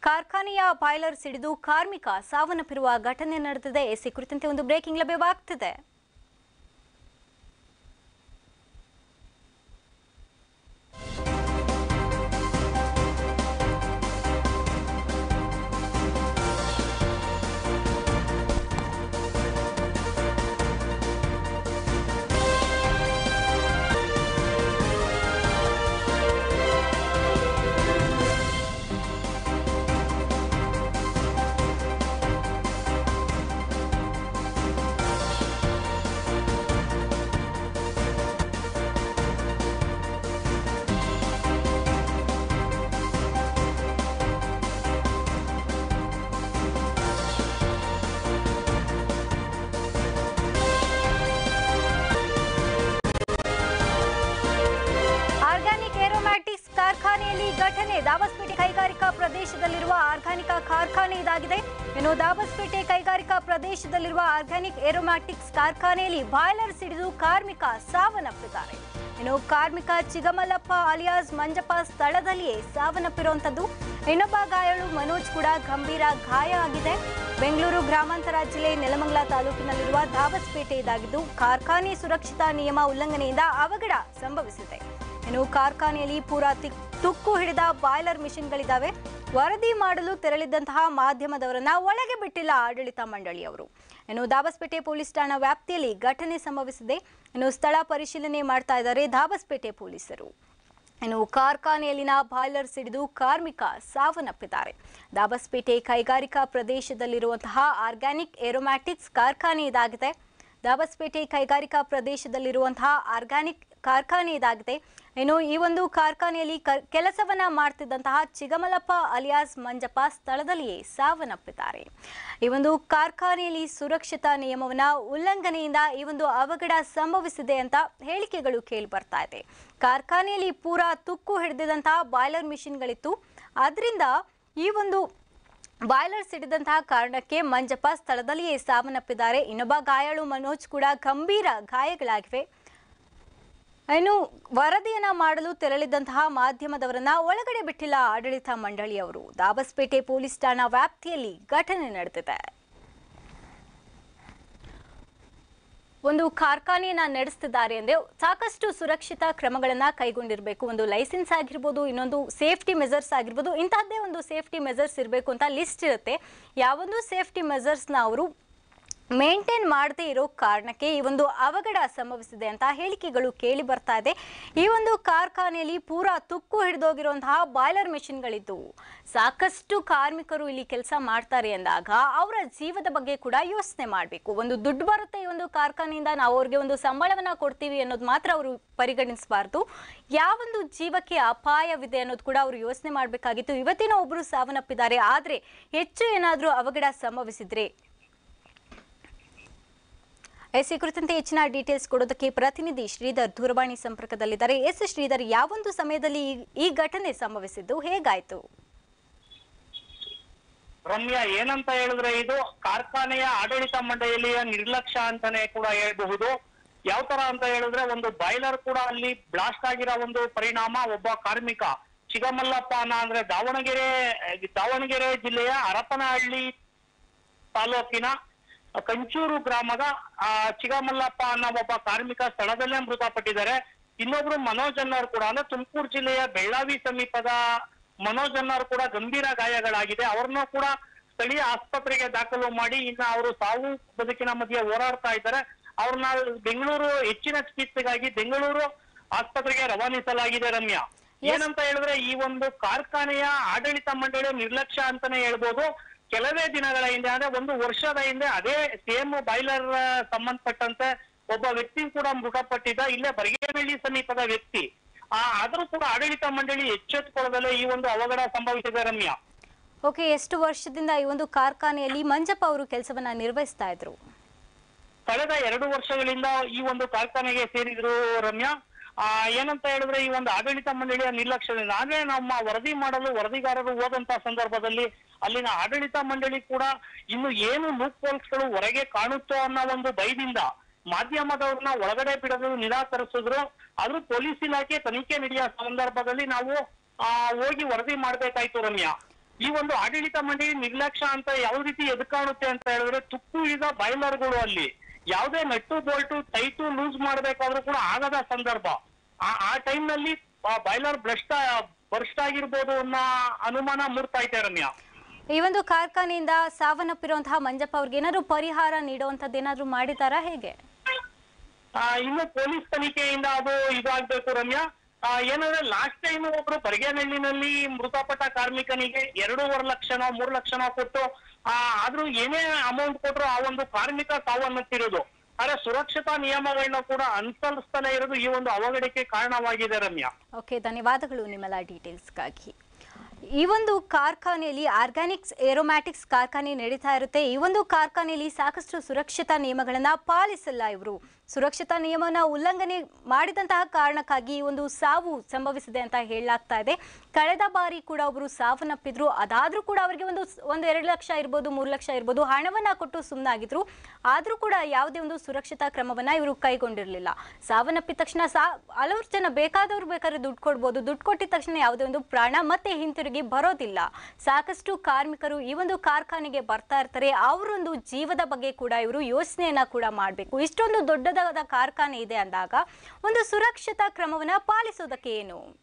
ಕಾರ್ಖಾನೆಯ ಬಾಯ್ಲರ್ ಸಿಡಿದು ಕಾರ್ಮಿಕ ಸಾವನ್ನಪ್ಪಿರುವ ಘಟನೆ ನಡೆದಿದೆ ಎಸಿ ಕುರಿತಂತೆ ಒಂದು ಬ್ರೇಕಿಂಗ್ ಲಭ್ಯವಾಗ್ತಿದೆ ಆರ್ಗ್ಯಾನಿಕ್ ಏರೋಮ್ಯಾಟಿಕ್ಸ್ ಕಾರ್ಖಾನೆಯಲ್ಲಿ ಘಟನೆ ದಾಬಸ್ಪೇಟೆ ಕೈಗಾರಿಕಾ ಪ್ರದೇಶದಲ್ಲಿರುವ ಆರ್ಗಾನಿಕ ಕಾರ್ಖಾನೆ ಇದಾಗಿದೆ ಇನ್ನು ದಾಬಸ್ಪೇಟೆ ಕೈಗಾರಿಕಾ ಪ್ರದೇಶದಲ್ಲಿರುವ ಆರ್ಗ್ಯಾನಿಕ್ ಏರೋಮ್ಯಾಟಿಕ್ಸ್ ಕಾರ್ಖಾನೆಯಲ್ಲಿ ಬಾಯ್ಲರ್ ಸಿಡಿದು ಕಾರ್ಮಿಕ ಸಾವನ್ನಪ್ಪಿದ್ದಾರೆ ಇನ್ನು ಕಾರ್ಮಿಕ ಚಿಗಮಲ್ಲಪ್ಪ ಅಲಿಯಾಸ್ ಮಂಜಪ್ಪ ಸ್ಥಳದಲ್ಲಿಯೇ ಸಾವನ್ನಪ್ಪಿರುವಂತದ್ದು ಇನ್ನೊಬ್ಬ ಗಾಯಾಳು ಮನೋಜ್ ಕೂಡ ಗಂಭೀರ ಗಾಯ ಆಗಿದೆ ಬೆಂಗಳೂರು ಗ್ರಾಮಾಂತರ ಜಿಲ್ಲೆ ನೆಲಮಂಗಲ ತಾಲೂಕಿನಲ್ಲಿರುವ ದಾಬಸ್ಪೇಟೆ ಇದಾಗಿದ್ದು ಕಾರ್ಖಾನೆ ಸುರಕ್ಷತಾ ನಿಯಮ ಉಲ್ಲಂಘನೆಯಿಂದ ಅವಘಡ ಸಂಭವಿಸಿದೆ ಇನ್ನು ಕಾರ್ಖಾನೆಯಲ್ಲಿ ಪೂರಾ ತಿ- ತುಕ್ಕು ಹಿಡಿದ ಬಾಯ್ಲರ್ ಮಿಷನ್ಗಳಿದ್ದಾವೆ ವರದಿ ಮಾಡಲು ತೆರಳಿದ್ದಂತಹ ಮಾಧ್ಯಮದವರನ್ನ ಒಳಗೆ ಬಿಟ್ಟಿಲ್ಲ ಆಡಳಿತ ಮಂಡಳಿಯವರು ಇನ್ನು ದಾಬಸ್ಪೇಟೆ ಪೊಲೀಸ್ ಠಾಣಾ ವ್ಯಾಪ್ತಿಯಲ್ಲಿ ಘಟನೆ ಸಂಭವಿಸಿದೆ ಇನ್ನು ಸ್ಥಳ ಪರಿಶೀಲನೆ ಮಾಡ್ತಾ ಇದ್ದಾರೆ ದಾಬಸ್ಪೇಟೆ ಪೊಲೀಸರು ಇನ್ನು ಕಾರ್ಖಾನೆಯಲ್ಲಿನ ಬಾಯ್ಲರ್ ಸಿಡಿದು ಕಾರ್ಮಿಕ ಸಾವನ್ನಪ್ಪಿದ್ದಾರೆ ದಾಬಸ್ಪೇಟೆ ಕೈಗಾರಿಕಾ ಪ್ರದೇಶದಲ್ಲಿರುವಂತಹ ಆರ್ಗ್ಯಾನಿಕ್ ಏರೋಮ್ಯಾಟಿಕ್ಸ್ ಕಾರ್ಖಾನೆ ಇದಾಗಿದೆ ದಾಬಸ್ಪೇಟೆ ಕೈಗಾರಿಕಾ ಪ್ರದೇಶದಲ್ಲಿರುವಂತಹ ಆರ್ಗ್ಯಾನಿಕ್ ಕಾರ್ಖಾನೆ ಇದಾಗಿದೆ ಇನ್ನು ಈ ಒಂದು ಕಾರ್ಖಾನೆಯಲ್ಲಿ ಕ- ಕೆಲಸವನ್ನ ಮಾಡ್ತಿದ್ದಂತಹ ಚಿಗಮಲಪ್ಪ ಅಲಿಯಾಸ್ ಮಂಜಪ್ಪ ಸ್ಥಳದಲ್ಲಿಯೇ ಸಾವನ್ನಪ್ಪಿದ್ದಾರೆ ಈ ಒಂದು ಕಾರ್ಖಾನೆಯಲ್ಲಿ ಸುರಕ್ಷತಾ ನಿಯಮವನ್ನ ಉಲ್ಲಂಘನೆಯಿಂದ ಈ ಒಂದು ಅವಘಡ ಸಂಭವಿಸಿದೆ ಅಂತ ಹೇಳಿಕೆಗಳು ಕೇಳಿ ಬರ್ತಾ ಇದೆ ಕಾರ್ಖಾನೆಯಲ್ಲಿ ಪೂರಾ ತುಕ್ಕು ಹಿಡಿದಿದಂತಹ ಬಾಯ್ಲರ್ ಮಿಷಿನ್ಗಳಿತ್ತು ಅದರಿಂದ ಈ ಒಂದು ಬಾಯ್ಲರ್ ಸಿಡಿದಂತಹ ಕಾರಣಕ್ಕೆ ಮಂಜಪ್ಪ ಸ್ಥಳದಲ್ಲಿಯೇ ಸಾವನ್ನಪ್ಪಿದ್ದಾರೆ ಇನ್ನೊಬ್ಬ ಗಾಯಾಳು ಮನೋಜ್ ಕೂಡ ಗಂಭೀರ ಗಾಯಗಳಾಗಿವೆ ಇನ್ನು ವರದಿಯನ್ನ ಮಾಡಲು ತೆರಳಿದ್ದಂತಹ ಮಾಧ್ಯಮದವರನ್ನ ಒಳಗಡೆ ಬಿಟ್ಟಿಲ್ಲ ಆಡಳಿತ ಮಂಡಳಿಯವರು ದಾಬಸ್ಪೇಟೆ ಪೊಲೀಸ್ ಠಾಣಾ ವ್ಯಾಪ್ತಿಯಲ್ಲಿ ಘಟನೆ ನಡೆದಿದೆ ಒಂದು ಕಾರ್ಖಾನೆಯನ್ನ ನಡೆಸ್ತಿದ್ದಾರೆ ಅಂದ್ರೆ ಸಾಕಷ್ಟು ಸುರಕ್ಷಿತ ಕ್ರಮಗಳನ್ನ ಕೈಗೊಂಡಿರಬೇಕು ಒಂದು ಲೈಸೆನ್ಸ್ ಆಗಿರ್ಬೋದು ಇನ್ನೊಂದು ಸೇಫ್ಟಿ ಮೆಜರ್ಸ್ ಆಗಿರ್ಬೋದು ಇಂತಹದ್ದೇ ಒಂದು ಸೇಫ್ಟಿ ಮೆಜರ್ಸ್ ಇರಬೇಕು ಅಂತ ಲಿಸ್ಟ್ ಇರುತ್ತೆ ಯಾವೊಂದು ಸೇಫ್ಟಿ ಮೆಜರ್ಸ್ನ ಅವರು ಮೇಂಟೈನ್ ಮಾಡದೇ ಇರೋ ಕಾರಣಕ್ಕೆ ಈ ಒಂದು ಅವಘಡ ಸಂಭವಿಸಿದೆ ಅಂತ ಹೇಳಿಕೆಗಳು ಕೇಳಿ ಬರ್ತಾ ಇದೆ ಈ ಒಂದು ಕಾರ್ಖಾನೆಯಲ್ಲಿ ಪೂರಾ ತುಕ್ಕು ಹಿಡಿದೋಗಿರುವಂತಹ ಬಾಯ್ಲರ್ ಮೆಷಿನ್ಗಳಿದ್ದು ಸಾಕಷ್ಟು ಕಾರ್ಮಿಕರು ಇಲ್ಲಿ ಕೆಲಸ ಮಾಡ್ತಾರೆ ಅಂದಾಗ ಅವರ ಜೀವದ ಬಗ್ಗೆ ಕೂಡ ಯೋಚನೆ ಮಾಡಬೇಕು ಒಂದು ದುಡ್ಡು ಬರುತ್ತೆ ಈ ಒಂದು ಕಾರ್ಖಾನೆಯಿಂದ ನಾವು ಅವ್ರಿಗೆ ಒಂದು ಸಂಬಳವನ್ನ ಕೊಡ್ತೀವಿ ಅನ್ನೋದು ಮಾತ್ರ ಅವರು ಪರಿಗಣಿಸಬಾರ್ದು ಯಾವೊಂದು ಜೀವಕ್ಕೆ ಅಪಾಯವಿದೆ ಅನ್ನೋದು ಕೂಡ ಅವರು ಯೋಚನೆ ಮಾಡಬೇಕಾಗಿತ್ತು ಇವತ್ತಿನ ಒಬ್ಬರು ಸಾವನ್ನಪ್ಪಿದ್ದಾರೆ ಆದರೆ ಹೆಚ್ಚು ಏನಾದರೂ ಅವಘಡ ಸಂಭವಿಸಿದ್ರೆ ಎಸ್ ಈ ಕುರಿತಂತೆ ಹೆಚ್ಚಿನ ಡೀಟೇಲ್ಸ್ ಕೊಡೋದಕ್ಕೆ ಪ್ರತಿನಿಧಿ ಶ್ರೀಧರ್ ದೂರವಾಣಿ ಸಂಪರ್ಕದಲ್ಲಿದ್ದಾರೆ ಎಸ್ ಶ್ರೀಧರ್ ಯಾವೊಂದು ಸಮಯದಲ್ಲಿ ಈ- ಈ ಘಟನೆ ಸಂಭವಿಸಿದ್ದು ಹೇಗಾಯ್ತು ರಮ್ಯಾ ಏನಂತ ಹೇಳಿದ್ರೆ ಇದು ಕಾರ್ಖಾನೆಯ ಆಡಳಿತ ಮಂಡಳಿಯ ನಿರ್ಲಕ್ಷ್ಯ ಅಂತಾನೆ ಕೂಡ ಹೇಳ್ಬಹುದು ಯಾವ ತರ ಅಂತ ಹೇಳಿದ್ರೆ ಒಂದು ಬಾಯ್ಲರ್ ಕೂಡ ಅಲ್ಲಿ ಬ್ಲಾಸ್ಟ್ ಆಗಿರೋ ಒಂದು ಪರಿಣಾಮ ಒಬ್ಬ ಕಾರ್ಮಿಕ ಚಿಗಮಲ್ಲಪ್ಪ ಅನ್ನ ಅಂದ್ರೆ ದಾವಣಗೆರೆ ದಾವಣಗೆರೆ ಜಿಲ್ಲೆಯ ಹರಪನಹಳ್ಳಿ ತಾಲೂಕಿನ ಕಂಚೂರು ಗ್ರಾಮದ ಆ, ಚಿಗಮಲ್ಲಪ್ಪ ಅನ್ನೋ ಒಬ್ಬ ಕಾರ್ಮಿಕ ಸ್ಥಳದಲ್ಲೇ ಮೃತಪಟ್ಟಿದ್ದಾರೆ ಇನ್ನೊಬ್ರು ಮನೋಜ್ ಅನ್ನೋರು ಕೂಡ ಅಂದ್ರೆ ತುಮಕೂರು ಜಿಲ್ಲೆಯ ಬೆಳ್ಳಾವಿ ಸಮೀಪದ ಮನೋಜ್ ಅನ್ನೋರು ಕೂಡ ಗಂಭೀರ ಗಾಯಗಳಾಗಿದೆ ಅವ್ರನ್ನೂ ಕೂಡ ಸ್ಥಳೀಯ ಆಸ್ಪತ್ರೆಗೆ ದಾಖಲು ಮಾಡಿ ಇನ್ನ ಅವರು ಸಾವು ಬದುಕಿನ ಮಧ್ಯೆ ಹೋರಾಡ್ತಾ ಇದ್ದಾರೆ ಅವ್ರನ್ನ ಬೆಂಗಳೂರು ಹೆಚ್ಚಿನ ಚಿಕಿತ್ಸೆಗಾಗಿ ಬೆಂಗಳೂರು ಆಸ್ಪತ್ರೆಗೆ ರವಾನಿಸಲಾಗಿದೆ ರಮ್ಯಾ ಏನಂತ ಹೇಳಿದ್ರೆ ಈ ಒಂದು ಕಾರ್ಖಾನೆಯ ಆಡಳಿತ ಮಂಡಳಿಯ ನಿರ್ಲಕ್ಷ್ಯ ಅಂತಾನೆ ಹೇಳ್ಬೋದು ಕೆಲವೇ ದಿನಗಳ ಹಿಂದೆ ಅಂದ್ರೆ ಒಂದು ವರ್ಷದ ಹಿಂದೆ ಅದೇ ಸೇಮ್ ಬಾಯ್ಲರ್ ಸಂಬಂಧಪಟ್ಟಂತೆ ಒಬ್ಬ ವ್ಯಕ್ತಿ ಕೂಡ ಮೃತಪಟ್ಟಿದ್ದ ಇಲ್ಲೇ ಬರಗೇನಹಳ್ಳಿ ಸಮೀಪದ ವ್ಯಕ್ತಿ ಆ ಆದ್ರೂ ಕೂಡ ಆಡಳಿತ ಮಂಡಳಿ ಎಚ್ಚೆತ್ತುಕೊಳ್ಳದಲ್ಲೇ ಈ ಒಂದು ಅವಘಡ ಸಂಭವಿಸಿದೆ ರಮ್ಯಾ ಓಕೆ ಎಷ್ಟು ವರ್ಷದಿಂದ ಈ ಒಂದು ಕಾರ್ಖಾನೆಯಲ್ಲಿ ಮಂಜಪ್ಪ ಅವರು ಕೆಲಸವನ್ನ ನಿರ್ವಹಿಸ್ತಾ ಇದ್ರು ಕಳೆದ ಎರಡು ವರ್ಷಗಳಿಂದ ಈ ಒಂದು ಕಾರ್ಖಾನೆಗೆ ಸೇರಿದ್ರು ರಮ್ಯಾ ಆ ಏನಂತ ಹೇಳಿದ್ರೆ ಈ ಒಂದು ಆಡಳಿತ ಮಂಡಳಿಯ ನಿರ್ಲಕ್ಷ್ಯದಿಂದ ಅಂದ್ರೆ ನಮ್ಮ ವರದಿ ಮಾಡಲು ವರದಿಗಾರರು ಹೋದಂತ ಸಂದರ್ಭದಲ್ಲಿ ಅಲ್ಲಿನ ಆಡಳಿತ ಮಂಡಳಿ ಕೂಡ ಇನ್ನು ಏನು ಲೂಪ್ ಗಳು ಹೊರಗೆ ಕಾಣುತ್ತೋ ಅನ್ನೋ ಒಂದು ಭಯದಿಂದ ಮಾಧ್ಯಮದವ್ರನ್ನ ಒಳಗಡೆ ಬಿಡಲು ನಿರಾಕರಿಸಿದ್ರು ಆದ್ರೂ ಪೊಲೀಸ್ ಇಲಾಖೆ ತನಿಖೆ ನಡೆಯುವ ಸಂದರ್ಭದಲ್ಲಿ ನಾವು ಆ ಹೋಗಿ ವರದಿ ಮಾಡ್ಬೇಕಾಯ್ತು ರಮ್ಯಾ ಈ ಒಂದು ಆಡಳಿತ ಮಂಡಳಿ ನಿರ್ಲಕ್ಷ್ಯ ಅಂತ ಯಾವ ರೀತಿ ಎದ್ದು ಕಾಣುತ್ತೆ ಅಂತ ಹೇಳಿದ್ರೆ ತುಕ್ಕು ಈಗ ಬಾಯ್ಲರ್ಗಳು ಅಲ್ಲಿ ಯಾವುದೇ ನಟ್ಟು ಬೋಲ್ಟು ಟೈಟು ಲೂಸ್ ಮಾಡ್ಬೇಕಾದ್ರೂ ಕೂಡ ಆಗದ ಸಂದರ್ಭ ಆ ಆ ಟೈಮ್ ನಲ್ಲಿ ಬಾಯ್ಲರ್ ಬ್ರಸ್ಟ್ ಬರ್ಸ್ಟ್ ಆಗಿರ್ಬೋದು ಅನ್ನೋ ಅನುಮಾನ ಮೂಡ್ತಾ ಐತೆ ರಮ್ಯಾ ಈ ಒಂದು ಕಾರ್ಖಾನೆಯಿಂದ ಸಾವನ್ನಪ್ಪಿರುವಂತಹ ಮಂಜಪ್ಪ ಅವ್ರಿಗೆ ಏನಾದ್ರು ಪರಿಹಾರ ನೀಡುವಂಥದ್ದು ಏನಾದ್ರು ಮಾಡಿದಾರಾ ಹೇಗೆ ಆ, ಇನ್ನು ಪೊಲೀಸ್ ತನಿಖೆಯಿಂದ ಅದು ಇದಾಗ್ಬೇಕು ರಮ್ಯಾ ಆ, ಏನಂದ್ರೆ ಲಾಸ್ಟ್ ಟೈಮ್ ಒಬ್ರು ಬರಗೇನಹಳ್ಳಿನಲ್ಲಿ ಮೃತಪಟ್ಟ ಕಾರ್ಮಿಕನಿಗೆ ಎರಡೂವರೆ ಲಕ್ಷನೋ ಮೂರು ಲಕ್ಷನೋ ಕೊಟ್ಟು ಆ, ಆದ್ರೂ ಏನೇ ಅಮೌಂಟ್ ಕೊಟ್ರು ಆ ಒಂದು ಕಾರ್ಮಿಕ ಸಾವನ್ನಪ್ಪಿರೋದು ಆದ್ರೆ ಸುರಕ್ಷತಾ ನಿಯಮಗಳನ್ನ ಕೂಡ ಅನುಸರಿಸ್ತಲೇ ಇರೋದು ಈ ಒಂದು ಅವಘಡಕ್ಕೆ ಕಾರಣವಾಗಿದೆ ರಮ್ಯಾ ಓಕೆ ಧನ್ಯವಾದಗಳು ನಿಮ್ಮೆಲ್ಲ ಡೀಟೇಲ್ಸ್ಗಾಗಿ ಈ ಒಂದು ಕಾರ್ಖಾನೆಯಲ್ಲಿ ಆರ್ಗ್ಯಾನಿಕ್ಸ್ ಏರೋಮ್ಯಾಟಿಕ್ಸ್ ಕಾರ್ಖಾನೆ ನಡೀತಾ ಇರುತ್ತೆ ಈ ಒಂದು ಕಾರ್ಖಾನೆಯಲ್ಲಿ ಸಾಕಷ್ಟು ಸುರಕ್ಷತಾ ನಿಯಮಗಳನ್ನ ಪಾಲಿಸಲ್ಲ ಇವರು ಸುರಕ್ಷತಾ ನಿಯಮನ ಉಲ್ಲಂಘನೆ ಮಾಡಿದಂತಹ ಕಾರಣಕ್ಕಾಗಿ ಈ ಒಂದು ಸಾವು ಸಂಭವಿಸಿದೆ ಅಂತ ಹೇಳಲಾಗ್ತಾ ಇದೆ ಕಳೆದ ಬಾರಿ ಕೂಡ ಒಬ್ಬರು ಸಾವನ್ನಪ್ಪಿದ್ರು ಅದಾದ್ರೂ ಕೂಡ ಅವರಿಗೆ ಒಂದು ಒಂದು ಎರಡು ಲಕ್ಷ ಇರ್ಬೋದು ಮೂರು ಲಕ್ಷ ಇರ್ಬೋದು ಹಣವನ್ನ ಕೊಟ್ಟು ಸುಮ್ಮನಾಗಿದ್ರು ಆದ್ರೂ ಕೂಡ ಯಾವುದೇ ಒಂದು ಸುರಕ್ಷತಾ ಕ್ರಮವನ್ನ ಇವರು ಕೈಗೊಂಡಿರಲಿಲ್ಲ ಸಾವನ್ನಪ್ಪಿದ ತಕ್ಷಣ ಸಾ ಹಲವಾರು ಜನ ಬೇಕಾದವ್ರು ಬೇಕಾದ್ರೆ ದುಡ್ಡು ಕೊಡ್ಬೋದು ದುಡ್ಡು ಕೊಟ್ಟಿದ ತಕ್ಷಣ ಯಾವುದೇ ಒಂದು ಪ್ರಾಣ ಮತ್ತೆ ಹಿಂತಿರುಗಿ ಬರೋದಿಲ್ಲ ಸಾಕಷ್ಟು ಕಾರ್ಮಿಕರು ಈ ಒಂದು ಕಾರ್ಖಾನೆಗೆ ಬರ್ತಾ ಇರ್ತಾರೆ ಅವರೊಂದು ಜೀವದ ಬಗ್ಗೆ ಕೂಡ ಇವರು ಯೋಚನೆಯನ್ನ ಕೂಡ ಮಾಡಬೇಕು ಇಷ್ಟೊಂದು ದೊಡ್ಡದಾದ ಕಾರ್ಖಾನೆ ಇದೆ ಅಂದಾಗ ಒಂದು ಸುರಕ್ಷತಾ ಕ್ರಮವನ್ನ ಪಾಲಿಸೋದಕ್ಕೆ ಏನು